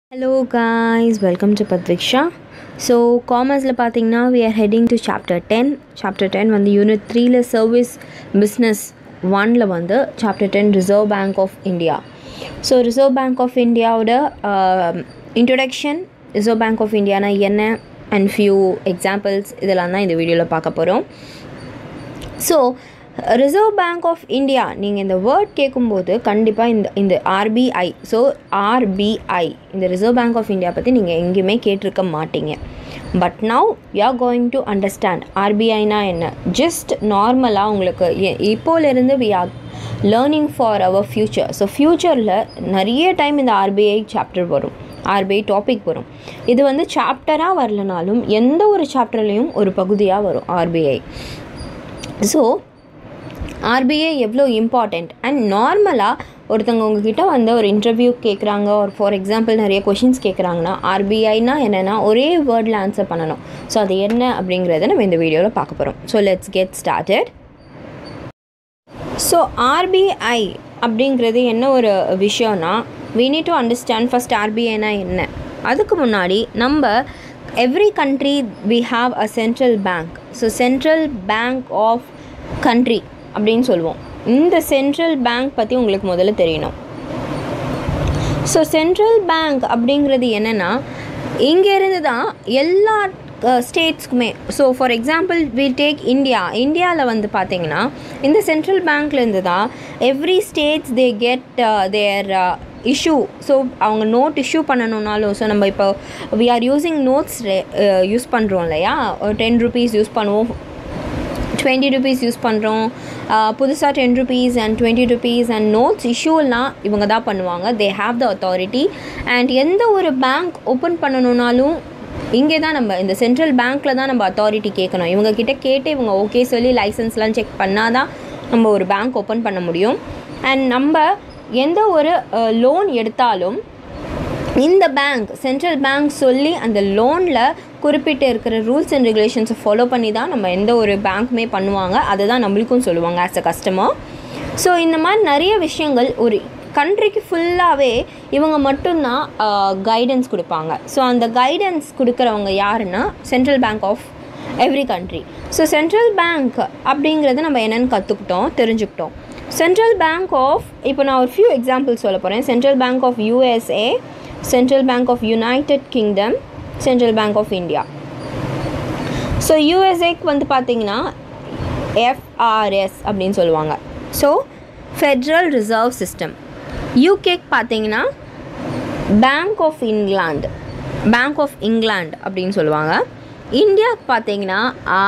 Hello guys welcome to பத்விக்ஷா so காமர்ஸில் பார்த்தீங்கன்னா we are heading to chapter ten chapter ten வந்து unit த்ரீல சர்வீஸ் பிஸ்னஸ் ஒனில் வந்து chapter ten reserve bank of India so reserve bank of இந்தியாவோட introduction reserve bank of இந்தியானா என்ன அண்ட் ஃபியூ எக்ஸாம்பிள்ஸ் இதெல்லாம் தான் இந்த வீடியோவில் பார்க்க போகிறோம் so reserve bank of India நீங்கள் இந்த வேர்ட் கேட்கும்போது கண்டிப்பாக இந்த இந்த ஆர்பிஐ ஸோ ஆர்பிஐ இந்த ரிசர்வ் பேங்க் ஆஃப் இந்தியா பற்றி நீங்கள் எங்கேயுமே கேட்டிருக்க மாட்டீங்க but now you are going to understand ஆர்பிஐனா என்ன ஜஸ்ட் நார்மலாக உங்களுக்கு எ- இப்போலேருந்து we are learning for our future so ஃப்யூச்சரில் நிறைய டைம் இந்த ஆர்பிஐ சாப்டர் வரும் ஆர்பிஐ டாபிக் வரும் இது வந்து சாப்டராக வரலனாலும் எந்த ஒரு சாப்டர்லேயும் ஒரு பகுதியாக வரும் ஆர்பிஐ ஸோ ஆர்பிஐ எவ்வளோ இம்பார்ட்டண்ட் அண்ட் நார்மலாக ஒருத்தவங்க உங்ககிட்ட வந்து ஒரு இன்டர்வியூ கேட்குறாங்க ஒரு ஃபார் எக்ஸாம்பிள் நிறைய கொஷின்ஸ் கேட்குறாங்கன்னா ஆர்பிஐனா என்னென்னா ஒரே வேர்டில் ஆன்சர் பண்ணணும் ஸோ அது என்ன அப்படிங்கிறத நம்ம இந்த வீடியோவில் பார்க்க போகிறோம் so let's get started so RBI அப்படிங்கிறது என்ன ஒரு விஷயம்னா we need to understand first ஆர்பிஐனா என்ன அதுக்கு முன்னாடி நம்ம every country we have a central bank so central bank of country அப்படின்னு சொல்லுவோம் இந்த சென்ட்ரல் பேங்க் பற்றி உங்களுக்கு முதல்ல தெரியணும் ஸோ சென்ட்ரல் பேங்க் அப்படிங்கிறது என்னென்னா இங்கேருந்து தான் எல்லா ஸ்டேட்ஸ்க்குமே so for example we take India இந்தியாவில் வந்து பார்த்தீங்கன்னா இந்த சென்ட்ரல் பேங்க்லேருந்து தான் every states they get their issue so அவங்க நோட் இஷ்யூ பண்ணணுன்னாலும் ஸோ நம்ம இப்போ we are using notes use பண்ணுறோம் இல்லையா டென் ருபீஸ் யூஸ் பண்ணுவோம் டுவெண்ட்டி ருபீஸ் யூஸ் பண்ணுறோம் புதுசாக ten rupees and twenty rupees and notes இஷ்யூலாம் இவங்க தான் பண்ணுவாங்க they have the authority and எந்த ஒரு பேங்க் ஓப்பன் பண்ணணுன்னாலும் இங்கே தான் நம்ம இந்த சென்ட்ரல் பேங்க்கில் தான் நம்ம அத்தாரிட்டி கேட்கணும் இவங்க கிட்ட கேட்டு இவங்க ஓகே சொல்லி லைசன்ஸ்லாம் செக் பண்ணால் தான் நம்ம ஒரு பேங்க் ஓப்பன் பண்ண முடியும் அண்ட் நம்ம எந்த ஒரு லோன் எடுத்தாலும் இந்த பேங்க் சென்ட்ரல் பேங்க் சொல்லி அந்த லோனில் குறிப்பிட்டு இருக்கிற ரூல்ஸ் அண்ட் ரெகுலேஷன்ஸை ஃபாலோ பண்ணி தான் நம்ம எந்த ஒரு பேங்க்குமே பண்ணுவாங்க அதை தான் நம்மளுக்கும் சொல்லுவாங்க ஆஸ் அ கஸ்டமர் ஸோ இந்த மாதிரி நிறைய விஷயங்கள் ஒரு கண்ட்ரிக்கு ஃபுல்லாகவே இவங்க மட்டும்தான் கைடன்ஸ் கொடுப்பாங்க ஸோ அந்த கைடன்ஸ் கொடுக்குறவங்க யாருன்னா central bank of every country so central bank அப்படிங்கிறது நம்ம என்னென்னு கற்றுக்கிட்டோம் தெரிஞ்சுக்கிட்டோம் சென்ட்ரல் பேங்க் ஆஃப் இப்போ நான் ஒரு ஃபியூ எக்ஸாம்பிள்ஸ் சொல்ல போகிறேன் central bank of USA central bank of United Kingdom central bank of India so யூஎஸ்ஏக்கு வந்து பார்த்தீங்கன்னா எஃப்ஆர்எஸ் அப்படின்னு சொல்லுவாங்க ஸோ ஃபெட்ரல் ரிசர்வ் சிஸ்டம் யூகேக்கு பார்த்தீங்கன்னா bank of England bank of England அப்படின்னு சொல்லுவாங்க இந்தியாவுக்கு பார்த்தீங்கன்னா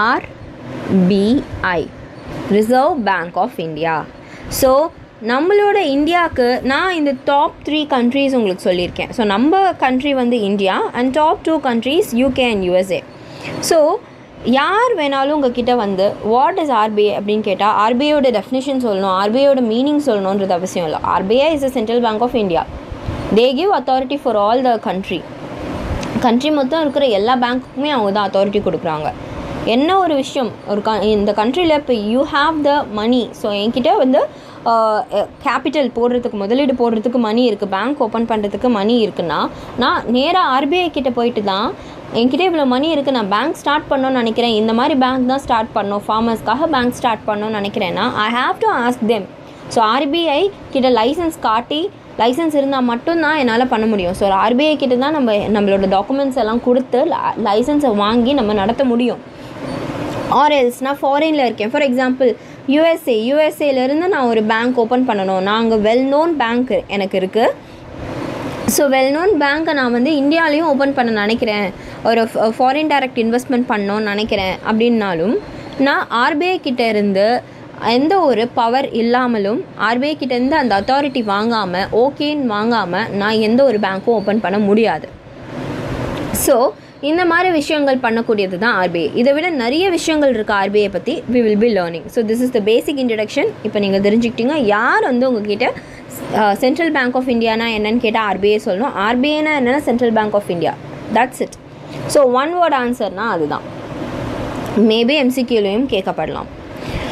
RBI reserve bank of India so நம்மளோட இந்தியாவுக்கு நான் இந்த டாப் த்ரீ கண்ட்ரீஸ் உங்களுக்கு சொல்லியிருக்கேன் ஸோ நம்ம கண்ட்ரி வந்து India and top two countries UK and USA so யார் வேணாலும் உங்ககிட்ட வந்து வாட் இஸ் ஆர்பிஐ அப்படின்னு கேட்டால் ஆர்பிஐயோட டெஃபினேஷன் சொல்லணும் ஆர்பிஐயோட மீனிங் சொல்லணுன்றது அவசியம் இல்லை RBI is a central bank of India they give authority for all the country country மொத்தம் இருக்கிற எல்லா பேங்க்குக்குமே அவங்க தான் அத்தாரிட்டி கொடுக்குறாங்க என்ன ஒரு விஷயம் ஒரு க இந்த கண்ட்ரியில் இப்போ you have the money so என்கிட்ட வந்து கேபிட்டல் போடுறதுக்கு முதலீடு போடுறதுக்கு மணி இருக்குது பேங்க் ஓப்பன் பண்ணுறதுக்கு மணி இருக்குன்னா நான் நேராக ஆர்பிஐ கிட்ட போயிட்டு தான் என்கிட்ட இவ்வளோ மணி இருக்குது நான் பேங்க் ஸ்டார்ட் பண்ணணும்னு நினைக்கிறேன் இந்த மாதிரி பேங்க் தான் ஸ்டார்ட் பண்ணோம் ஃபார்மர்ஸ்க்காக பேங்க் ஸ்டார்ட் பண்ணணும்னு நினைக்கிறேன்னா I have to ask them so RBI கிட்ட லைசன்ஸ் காட்டி லைசன்ஸ் இருந்தால் மட்டும்தான் என்னால் பண்ண முடியும் ஸோ ஆர்பிஐ கிட்ட தான் நம்ம நம்மளோட டாக்குமெண்ட்ஸ் எல்லாம் கொடுத்து லைசன்ஸை வாங்கி நம்ம நடத்த முடியும் ஆர் எல்ஸ் நான் ஃபாரினில் இருக்கேன் ஃபார் எக்ஸாம்பிள் யூஎஸ்ஏ யூஎஸ்ஏலேருந்து நான் ஒரு பேங்க் ஓப்பன் பண்ணணும் நான் அங்கே வெல் நோன் பேங்க் எனக்கு இருக்குது ஸோ வெல் நோன் பேங்க்கை நான் வந்து இந்தியாலையும் ஓப்பன் பண்ண நினைக்கிறேன் ஒரு ஃபாரின் டைரக்ட் இன்வெஸ்ட்மெண்ட் பண்ணணும்னு நினைக்கிறேன் அப்படின்னாலும் நான் ஆர்பிஐ கிட்ட இருந்து எந்த ஒரு பவர் இல்லாமலும் ஆர்பிஐ கிட்டேருந்து அந்த அத்தாரிட்டி வாங்காமல் ஓகேன்னு வாங்காமல் நான் எந்த ஒரு பேங்க்கும் ஓப்பன் பண்ண முடியாது ஸோ இந்த மாதிரி விஷயங்கள் பண்ணக்கூடியது தான் ஆர்பிஐ இதை விட நிறைய விஷயங்கள் இருக்குது ஆர்பிஐ பற்றி we will be learning so this is the basic introduction இப்போ நீங்கள் தெரிஞ்சுக்கிட்டீங்க யார் வந்து உங்ககிட்ட சென்ட்ரல் பேங்க் ஆஃப் இந்தியானா என்னன்னு கேட்டால் ஆர்பிஐ சொல்லணும் ஆர்பிஐனா என்னென்னா central bank of India that's it so one word ஆன்சர்னால் அதுதான் மேபி எம்சிக்யூலையும் கேட்கப்படலாம்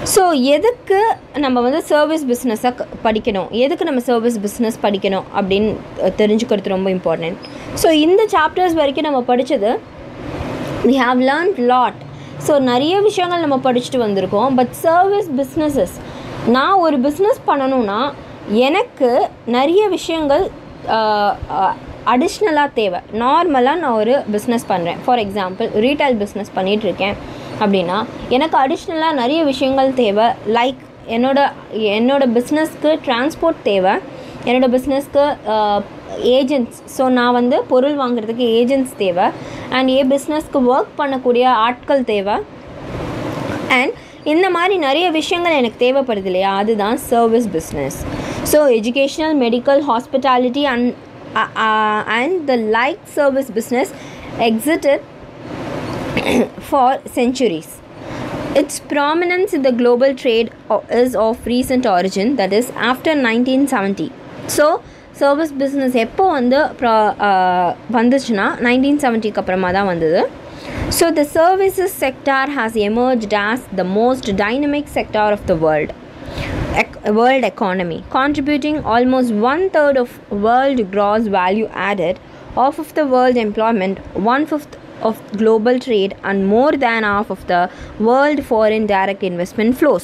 ஸோ எதுக்கு நம்ம வந்து சர்வீஸ் பிஸ்னஸை படிக்கணும் எதுக்கு நம்ம சர்வீஸ் பிஸ்னஸ் படிக்கணும் அப்படின்னு அஹ், தெரிஞ்சுக்கிறது ரொம்ப இம்பார்ட்டண்ட் ஸோ இந்த சாப்டர்ஸ் வரைக்கும் நம்ம படித்தது we have learned lot so நிறைய விஷயங்கள் நம்ம படிச்சுட்டு வந்திருக்கோம் பட் சர்வீஸ் பிஸ்னஸஸ் நான் ஒரு பிஸ்னஸ் பண்ணணும்னா எனக்கு நிறைய விஷயங்கள் அடிஷ்னலாக தேவை நார்மலாக நான் ஒரு பிஸ்னஸ் பண்ணுறேன் ஃபார் எக்ஸாம்பிள் ரீட்டைல் பிஸ்னஸ் பண்ணிகிட்ருக்கேன் அப்படின்னா எனக்கு அடிஷ்னலாக நிறைய விஷயங்கள் தேவை லைக் என்னோட என்னோட பிஸ்னஸ்க்கு டிரான்ஸ்போர்ட் தேவை என்னோட பிஸ்னஸ்க்கு ஏஜென்ட்ஸ் ஸோ நான் வந்து பொருள் வாங்குறதுக்கு ஏஜென்ட்ஸ் தேவை அண்ட் ஏ பிஸ்னஸ்க்கு ஒர்க் பண்ணக்கூடிய ஆட்கள் தேவை அண்ட் இந்த மாதிரி நிறைய விஷயங்கள் எனக்கு தேவைப்படுது இல்லையா அதுதான் service business so educational medical hospitality and and the like service business existed for centuries. Its prominence in the global trade o- is of recent origin, that is after 1970. So, service business எப்போ வந்து ப்ரா- ஆஹ் வந்துச்சுன்னா nineteen செவன்ட்டிக்கு அப்புறமா தான் வந்தது so the services sector has emerged as the most dynamic sector of the world ec- world economy, contributing almost one third of world gross value added, half of the world employment, one fifth of global trade, and more than half of the world foreign direct investment flows.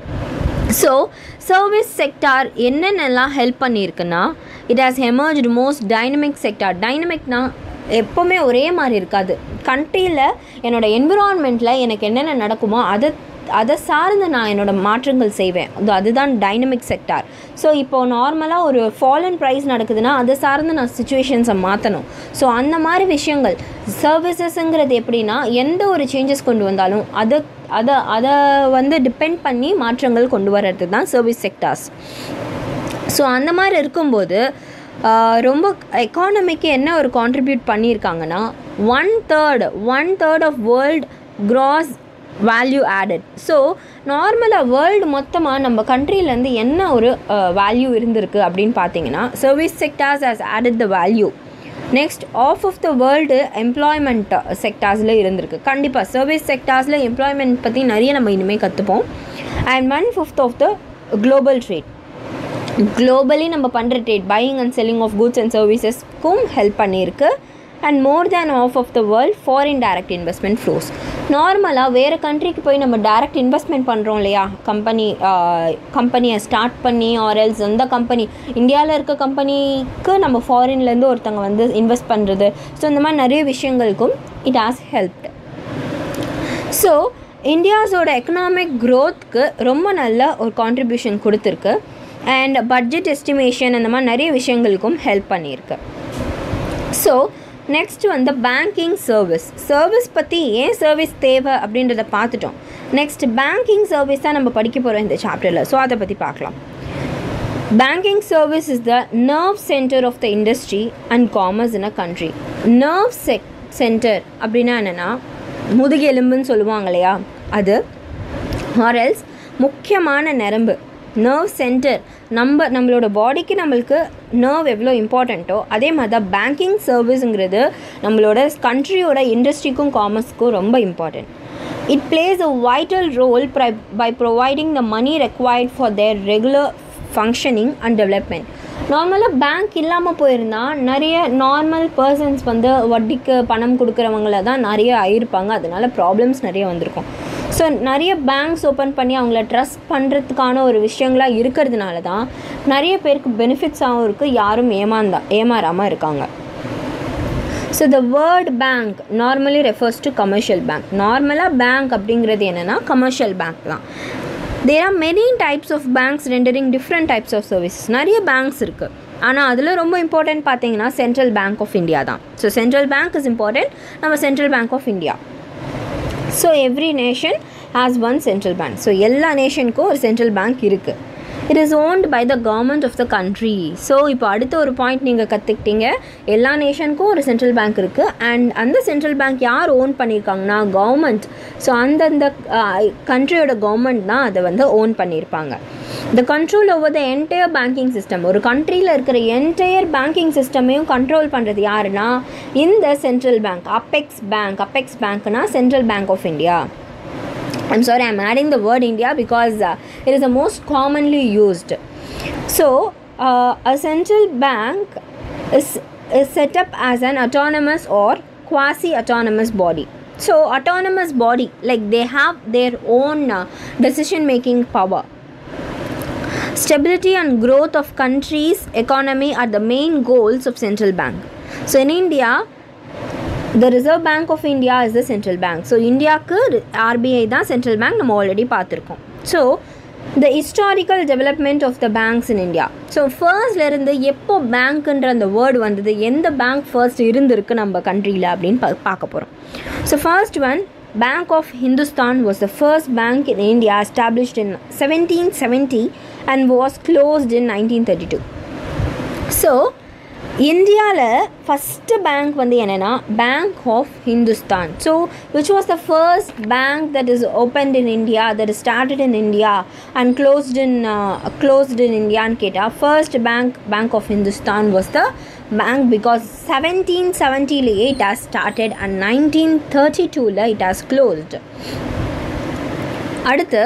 So service sector என்னென்னலாம் help பண்ணியிருக்குன்னா it has emerged most dynamic sector டைனமிக்னா எப்போவுமே ஒரே மாதிரி இருக்காது கண்ட்ரியில் என்னோட என்விரான்மெண்ட்டில் எனக்கு என்னென்ன நடக்குமோ அதை அதை சார்ந்து நான் என்னோட மாற்றங்கள் செய்வேன் அது அதுதான் டைனமிக் செக்டார் ஸோ இப்போது நார்மலாக ஒரு ஃபாலன் ப்ரைஸ் நடக்குதுன்னா அதை சார்ந்து நான் சுச்சுவேஷன்ஸை மாற்றணும் ஸோ அந்த மாதிரி விஷயங்கள் சர்வீசஸ்ங்கிறது எப்படின்னா எந்த ஒரு சேஞ்சஸ் கொண்டு வந்தாலும் அதை அதை அதை வந்து டிபெண்ட் பண்ணி மாற்றங்கள் கொண்டு வர்றது தான் சர்வீஸ் செக்டார்ஸ் ஸோ அந்த மாதிரி இருக்கும்போது ஆஹ், ரொம்ப எக்கானமிக்கு என்ன ஒரு கான்ட்ரிபியூட் பண்ணியிருக்காங்கன்னா one third one third of world gross value added so நார்மலாக வேர்ல்டு மொத்தமாக நம்ம கண்ட்ரிலேருந்து என்ன ஒரு வேல்யூ இருந்திருக்கு அப்படின்னு பார்த்தீங்கன்னா service sectors has added the value next of of the world employment செக்டார்ஸில் இருந்திருக்கு கண்டிப்பாக சர்வீஸ் செக்டார்ஸில் எம்ப்ளாய்மெண்ட் பற்றி நிறைய நம்ம இனிமேல் கற்றுப்போம் and one fifth of the global trade globally நம்ம பண்ணுற trade buying and selling of goods and சர்வீசஸ்க்கும் ஹெல்ப் பண்ணியிருக்கு and more than of of the world foreign direct investment flows நார்மலாக வேறு கண்ட்ரிக்கு போய் நம்ம டைரக்ட் இன்வெஸ்ட்மெண்ட் பண்ணுறோம் இல்லையா கம்பெனி கம்பெனியை ஸ்டார்ட் பண்ணி ஆர்எல்ஸ் அந்த கம்பெனி இந்தியாவில் இருக்க கம்பெனிக்கு நம்ம ஃபாரின்லேருந்து ஒருத்தங்க வந்து இன்வெஸ்ட் பண்ணுறது ஸோ இந்த மாதிரி நிறைய விஷயங்களுக்கும் இட் ஹாஸ் ஹெல்ப்டு ஸோ இந்தியாஸோட எக்கனாமிக் க்ரோத்க்கு ரொம்ப நல்ல ஒரு கான்ட்ரிபியூஷன் கொடுத்துருக்கு அண்ட் பட்ஜெட் எஸ்டிமேஷன் அந்த மாதிரி நிறைய விஷயங்களுக்கும் ஹெல்ப் பண்ணியிருக்கு ஸோ நெக்ஸ்ட் வந்து பேங்கிங் சர்வீஸ் சர்வீஸ் பற்றி ஏன் சர்வீஸ் தேவை அப்படின்றத பார்த்துட்டோம் நெக்ஸ்ட் பேங்கிங் சர்வீஸ் தான் நம்ம படிக்க போகிறோம் இந்த சாப்டரில் ஸோ அதை பற்றி பார்க்கலாம் Banking service is the nerve center of the industry and commerce in a country. Nerve sec- center அப்படின்னா என்னென்னா முதுகெலும்புன்னு சொல்லுவாங்க இல்லையா அது ஆர்எல்ஸ் முக்கியமான நரம்பு நர்வ் சென்டர் நம்ம நம்மளோட பாடிக்கு நம்மளுக்கு நர்வ் எவ்வளோ இம்பார்ட்டண்ட்டோ அதே மாதிரி தான் பேங்கிங் சர்வீஸுங்கிறது நம்மளோட கண்ட்ரியோட இண்டஸ்ட்ரிக்கும் காமர்ஸ்க்கும் ரொம்ப important it plays a vital role by providing the money required for their regular functioning and development நார்மலாக பேங்க் இல்லாமல் போயிருந்தா நிறைய நார்மல் பர்சன்ஸ் வந்து வட்டிக்கு பணம் கொடுக்குறவங்கள தான் நிறைய ஆயிருப்பாங்க அதனால ப்ராப்ளம்ஸ் நிறைய வந்திருக்கும் ஸோ நிறைய பேங்க்ஸ் ஓப்பன் பண்ணி அவங்கள ட்ரஸ்ட் பண்ணுறதுக்கான ஒரு விஷயங்களாக இருக்கிறதுனால தான் நிறைய பேருக்கு பெனிஃபிட்ஸாகவும் இருக்குது யாரும் ஏமாந்தா ஏமாறாமல் இருக்காங்க so the word bank normally refers to commercial bank நார்மலாக பேங்க் அப்படிங்கிறது என்னென்னா கமர்ஷியல் பேங்க் தான் there are many types of banks rendering different types of services நிறைய பேங்க்ஸ் இருக்குது ஆனால் அதில் ரொம்ப இம்பார்ட்டன்ட் பார்த்தீங்கன்னா சென்ட்ரல் பேங்க் ஆஃப் இந்தியா தான் so central bank is important நம்ம central bank of India so every nation has one central bank so எல்லா நேஷனுக்கும் ஒரு சென்ட்ரல் பேங்க் இருக்குது it is won't by the government of the country so இப்போ அடுத்த ஒரு point நீங்கள் கற்றுக்கிட்டீங்க எல்லா நேஷனுக்கும் ஒரு சென்ட்ரல் பேங்க் இருக்குது அண்ட் அந்த சென்ட்ரல் பேங்க் யார் ஓன் பண்ணியிருக்காங்கன்னா கவர்மெண்ட் ஸோ அந்தந்த கண்ட்ரியோட கவர்மெண்ட் தான் அதை வந்து ஓன் பண்ணியிருப்பாங்க the control over the entire banking system ஒரு கண்ட்ரியில் இருக்கிற என்டையர் பேங்கிங் சிஸ்டமையும் கண்ட்ரோல் பண்ணுறது யாருன்னா இந்த central bank apex bank apex பேங்க்னா central bank of India I'm sorry, I'm adding the word India because uh, it is the most commonly used. So, uh, a central bank is, is set up as an autonomous or quasi autonomous body. So, autonomous body, like they have their own uh, decision making power. Stability and growth of country's economy are the main goals of central bank. So, in India, the reserve bank of India is the central bank so இந்தியாவுக்கு RBI தான் central bank நம்ம already பார்த்துருக்கோம் so the historical development of the banks in India so ஃபர்ஸ்ட்லேருந்து எப்போ பேங்க்குன்ற அந்த word வந்தது எந்த பேங்க் ஃபர்ஸ்ட் இருந்திருக்கு நம்ம கண்ட்ரியில் அப்படின்னு பா பார்க்க போகிறோம் so first one bank of Hindustan was the first bank in India established in seventeen seventy and was closed in nineteen thirty two so இந்தியாவில் ஃபஸ்ட்டு பேங்க் வந்து என்னென்னா bank of Hindustan so which was the first bank that is opened in India that is started in India and closed in closed in இந்தியான்னு கேட்டால் first bank bank of Hindustan was the bank because seventeen செவன்ட்டிலேயே it has started and nineteen thirty டூவில் it has closed அடுத்து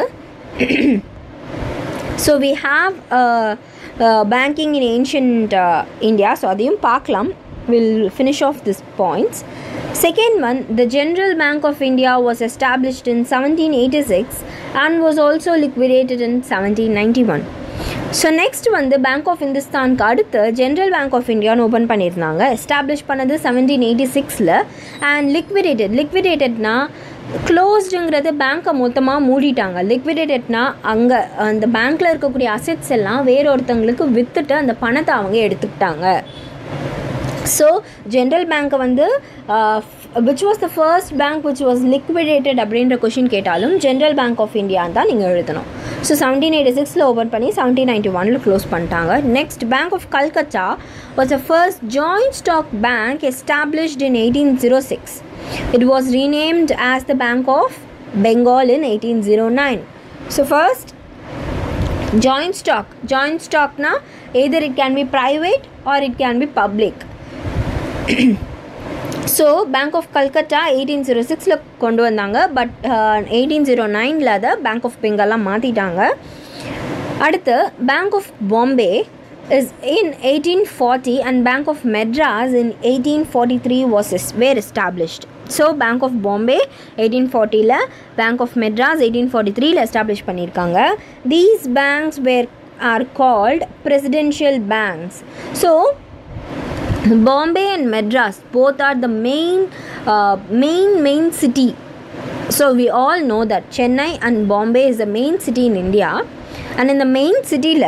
so we have banking in ancient India so அதையும் பார்க்கலாம் will finish of this points second one the general bank of India was established in seventeen eighty six and was also liquidated in seventeen ninety one so next வந்து bank of இந்துஸ்தானுக்கு அடுத்து general bank of இந்தியான்னு open பண்ணியிருந்தாங்க establish பண்ணது seventeen eighty சிக்ஸில் and liquidated லிக்விடேட்டட்னா க்ளோஸ்டுங்கிறது பேங்க்கை மொத்தமாக மூடிட்டாங்க லிக்விடேட்டட்னா அங்கே அந்த பேங்க்கில் இருக்கக்கூடிய அசெட்ஸ் எல்லாம் வேறொருத்தங்களுக்கு விற்றுட்டு அந்த பணத்தை அவங்க எடுத்துக்கிட்டாங்க ஸோ ஜென்ரல் பேங்க்கை வந்து which was the first bank which was liquidated அப்படின்ற கொஷின் கேட்டாலும் ஜென்ரல் பேங்க் ஆஃப் இந்தியான்னு தான் நீங்கள் எழுதணும் ஸோ செவன்டீன் எயிட்டி சிக்ஸில் ஓப்பன் பண்ணி செவன்டீன் நைன்ட்டி ஒனில் க்ளோஸ் பண்ணிட்டாங்க next bank of Calcutta was a first joint stock bank established in eighteen zero six It was renamed as the Bank of Bengal in 1809. So first, joint stock. Joint stock na either it can be private or it can be public. So bank of Calcutta eighteen zero சிக்ஸில் கொண்டு வந்தாங்க but eighteen zero நைனில் அதை bank of பெங்காலாம் மாற்றிட்டாங்க அடுத்து bank of Bombay is in 1840 and Bank of Madras in 1843 was es- were established. So bank of Bombay eighteen ஃபார்ட்டியில் bank of Madras eighteen forty த்ரீல எஸ்டாப்ளிஷ் பண்ணியிருக்காங்க these banks were are called presidential banks so Bombay and Madras both are the main main main city So we all know that Chennai and Bombay is the main city in India. And in the main cityல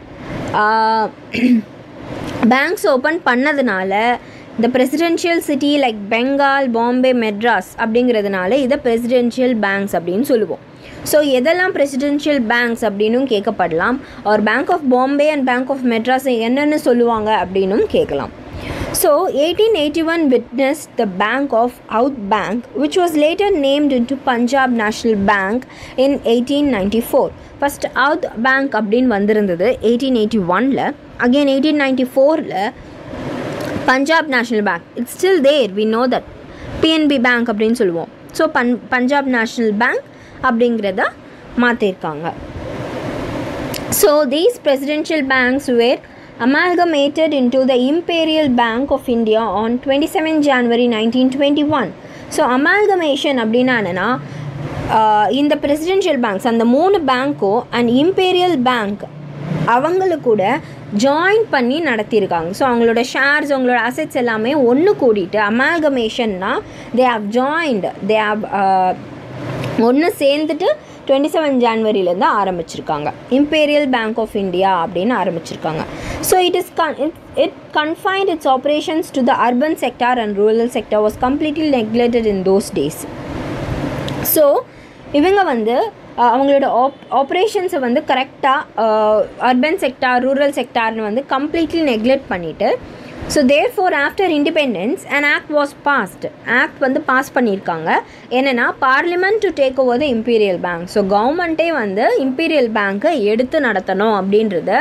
banks open பண்ணதுனால இந்த presidential city like Bengal Bombay Madras அப்படிங்கிறதுனால இதை presidential banks அப்படின்னு சொல்லுவோம் so எதெல்லாம் presidential banks அப்படின்னும் கேட்கப்படலாம் ஒரு bank of Bombay and bank of Madras என்னென்னு சொல்லுவாங்க அப்படின்னும் கேட்கலாம் So, 1881 witnessed the Bank of Out Bank, which was later named into Punjab National Bank in 1894. First Out Bank அப்படின்னு வந்திருந்தது எயிட்டீன் எயிட்டி ஒனில் அகெயின் எயிட்டீன் நைன்டி ஃபோரில் Punjab national bank it's still there we know that PNB bank அப்படின்னு சொல்லுவோம் so பன் Punjab national bank அப்படிங்கிறத மாற்றிருக்காங்க So these presidential banks were amalgamated into the Imperial Bank of India on 27 January 1921. ஸோ amalgamation அப்படின்னா என்னென்னா ஆஹ், இந்த பிரசிடென்ஷியல் பேங்க்ஸ் அந்த மூணு பேங்க்கும் அண்ட் இம்பீரியல் பேங்க் அவங்கள கூட ஜாயின் பண்ணி நடத்தியிருக்காங்க ஸோ அவங்களோட ஷேர்ஸ் அவங்களோட அசெட்ஸ் எல்லாமே ஒன்று கூடிட்டு அமால்கமேஷன்னா they have joined they have ஒன்று சேர்ந்துட்டு டுவெண்ட்டி செவன் ஜான்வரியிலேருந்து ஆரம்பிச்சிருக்காங்க இம்பீரியல் பேங்க் ஆஃப் இந்தியா அப்படின்னு ஆரம்பிச்சிருக்காங்க ஸோ இட் இஸ் கன் it it confined its operations to the urban sector and rural sector was completely neglected in those days so இவங்க வந்து அஹ், அவங்களோட app ஆப்ரேஷன்ஸை வந்து கரெக்டாக அர்பன் செக்டார் ரூரல் செக்டார்னு வந்து கம்ப்ளீட்லி நெக்லெக்ட் பண்ணிவிட்டு so therefore after independence and act was passed act வந்து pass பண்ணியிருக்காங்க என்னென்னா parliament to take over the imperial bank so கவர்மெண்ட்டே வந்து இம்பீரியல் பேங்க்கை எடுத்து நடத்தணும் அப்படின்றத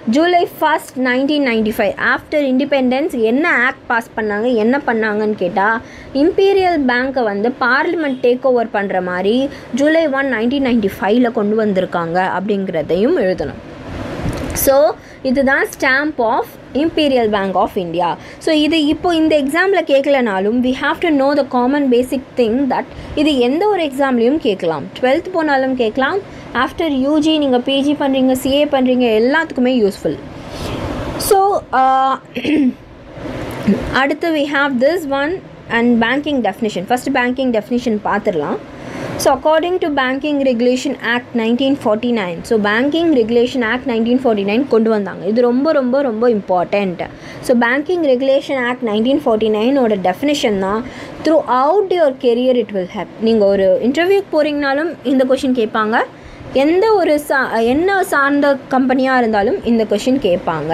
July first nineteen ninety five after independence என்ன ஆக்ட் பாஸ் பண்ணாங்க என்ன பண்ணாங்கன்னு கேட்டால் இம்பீரியல் பேங்க்கை வந்து பார்லிமெண்ட் டேக் ஓவர் பண்ணுற மாதிரி ஜூலை ஒன் நைன்டீன் நைன்டி ஃபைவ்ல கொண்டு வந்திருக்காங்க அப்படிங்கிறதையும் எழுதணும் ஸோ இதுதான் stamp of imperial bank of India so இது இப்போ இந்த எக்ஸாமில் கேட்கலனாலும் we have to know the common basic thing that இது எந்த ஒரு எக்ஸாம்லேயும் கேட்கலாம் டுவெல்த் போனாலும் கேட்கலாம் ஆஃப்டர் யூஜி நீங்கள் பிஜி பண்ணுறீங்க சிஏ பண்ணுறீங்க எல்லாத்துக்குமே யூஸ்ஃபுல் ஸோ அடுத்து we have this one and banking definition first banking definition பார்த்துடலாம் so according to banking regulation act nineteen forty nine so banking regulation act nineteen forty nine கொண்டு வந்தாங்க இது ரொம்ப ரொம்ப ரொம்ப important so banking regulation act nineteen forty நைனோட definition தான் throughout your career it will help நீங்கள் ஒரு இன்டர்வியூக்கு போகிறீங்கனாலும் இந்த கொஷின் கேட்பாங்க எந்த ஒரு சா என்ன சார்ந்த கம்பெனியாக இருந்தாலும் இந்த கொஷின் கேட்பாங்க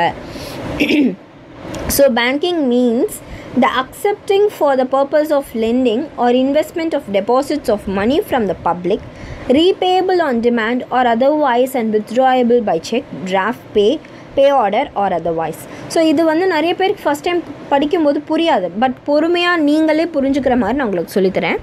so banking means the accepting for the purpose of lending or investment of deposits of money from the public repayable on demand or otherwise and withdrawable by check draft pay pay order or otherwise so இது வந்து நிறைய பேருக்கு first time படிக்கும்போது புரியாது but பொறுமையாக நீங்களே புரிஞ்சுக்கிற மாதிரி நான் உங்களுக்கு சொல்லித்தரேன்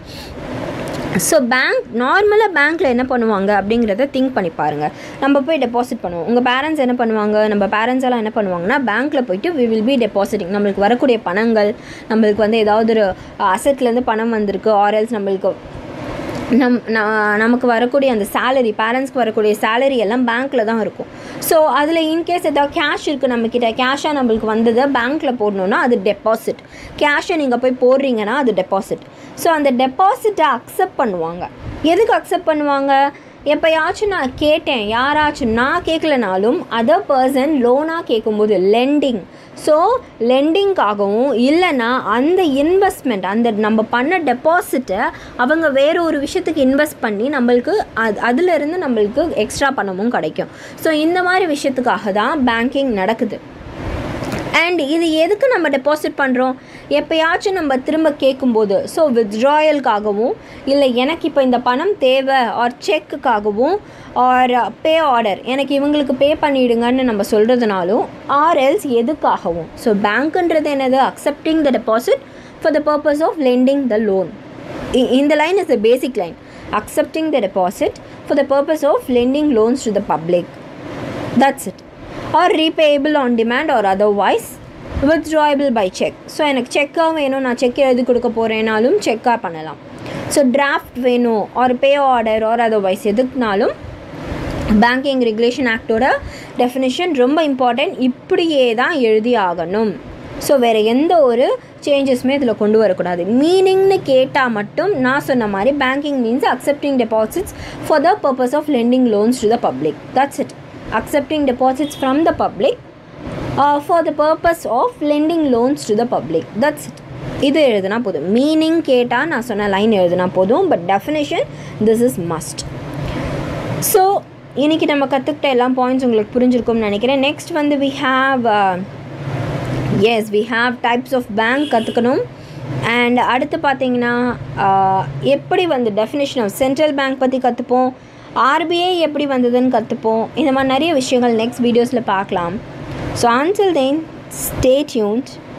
ஸோ பேங்க் நார்மலாக பேங்க்கில் என்ன பண்ணுவாங்க அப்படிங்கிறத திங்க் பண்ணி பாருங்கள் நம்ம போய் டெபாசிட் பண்ணுவோம் உங்கள் பேரண்ட்ஸ் என்ன பண்ணுவாங்க நம்ம பேரண்ட்ஸ் எல்லாம் என்ன பண்ணுவாங்கன்னா பேங்க்கில் போயிட்டு வி வில் பி டெபாசிட்டிங் நம்மளுக்கு வரக்கூடிய பணங்கள் நம்மளுக்கு வந்து ஏதாவது ஒரு அசட்லேருந்து பணம் வந்திருக்கு ஆர்எல்ஸ் நம்மளுக்கு நம் ந- நமக்கு வரக்கூடிய அந்த சேலரி பேரண்ட்ஸ்க்கு வரக்கூடிய சேலரி எல்லாம் பேங்க்கில் தான் இருக்கும் ஸோ அதில் இன்கேஸ் ஏதாவது கேஷ் இருக்குது நம்மக்கிட்ட கேஷாக நம்மளுக்கு வந்ததை பேங்க்கில் போடணுன்னா அது டெபாசிட் கேஷை நீங்கள் போய் போடுறீங்கன்னா அது டெபாசிட் ஸோ அந்த டெபாசிட்டை அக்செப்ட் பண்ணுவாங்க எதுக்கு அக்செப்ட் பண்ணுவாங்க எப்போயாச்சும் நான் கேட்டேன் யாராச்சும் நான் கேட்கலனாலும் அதர் பர்சன் லோனாக கேட்கும்போது லெண்டிங் ஸோ லெண்டிங்காகவும் இல்லைன்னா அந்த இன்வெஸ்ட்மெண்ட் அந்த நம்ம பண்ண டெபாசிட்டை அவங்க வேறு ஒரு விஷயத்துக்கு இன்வெஸ்ட் பண்ணி நம்மளுக்கு அது அதிலிருந்து நம்மளுக்கு எக்ஸ்ட்ரா பணமும் கிடைக்கும் ஸோ இந்த மாதிரி விஷயத்துக்காக தான் பேங்கிங் நடக்குது அண்ட் இது எதுக்கு நம்ம டெபாசிட் பண்ணுறோம் எப்பயாச்சும் நம்ம திரும்ப கேட்கும்போது ஸோ வித்ட்ராயலுக்காகவும் இல்லை எனக்கு இப்போ இந்த பணம் தேவை ஆர் செக்குக்காகவும் ஆர் பே ஆர்டர் எனக்கு இவங்களுக்கு பே பண்ணிவிடுங்கன்னு நம்ம சொல்கிறதுனாலும் ஆர் எல்ஸ் எதுக்காகவும் ஸோ பேங்க்குன்றது என்னது accepting the deposit for the purpose of lending the loan இந்த line is the basic line accepting the deposit for the purpose of lending loans to the public that's it or repayable on demand or otherwise withdrawable by cheque so எனக்கு செக்காக வேணும் நான் check எழுதி கொடுக்க போகிறேனாலும் செக்காக பண்ணலாம் ஸோ டிராஃப்ட் வேணும் or pay order or otherwise எதுக்குனாலும் பேங்கிங் ரெகுலேஷன் ஆக்டோட டெஃபினிஷன் ரொம்ப இம்பார்ட்டன்ட் இப்படியே தான் எழுதி ஆகணும் ஸோ வேறு எந்த ஒரு சேஞ்சஸுமே இதில் கொண்டு வரக்கூடாது மீனிங்னு கேட்டால் மட்டும் நான் சொன்ன மாதிரி banking means accepting deposits for the purpose of lending loans to the public that's it accepting deposits from the public uh, for the purpose of lending loans to the public that's it இது எழுதுனா போதும் meaning கேட்டால் நான் சொன்ன line எழுதுனா போதும் but definition this is must so இன்றைக்கி நம்ம கற்றுக்கிட்ட எல்லா பாயிண்ட்ஸ் உங்களுக்கு புரிஞ்சிருக்கும்னு நினைக்கிறேன் நெக்ஸ்ட் வந்து we have as we have types of bank கற்றுக்கணும் அண்ட் அடுத்து பார்த்தீங்கன்னா uh, எப்படி வந்து டெஃபினேஷன் ஆஃப் சென்ட்ரல் பேங்க் பற்றி கற்றுப்போம் ஆர்பிஐ எப்படி வந்ததுன்னு கற்றுப்போம் இந்த மாதிரி நிறைய விஷயங்கள் நெக்ஸ்ட் வீடியோஸில் பார்க்கலாம் so answer then stay tuned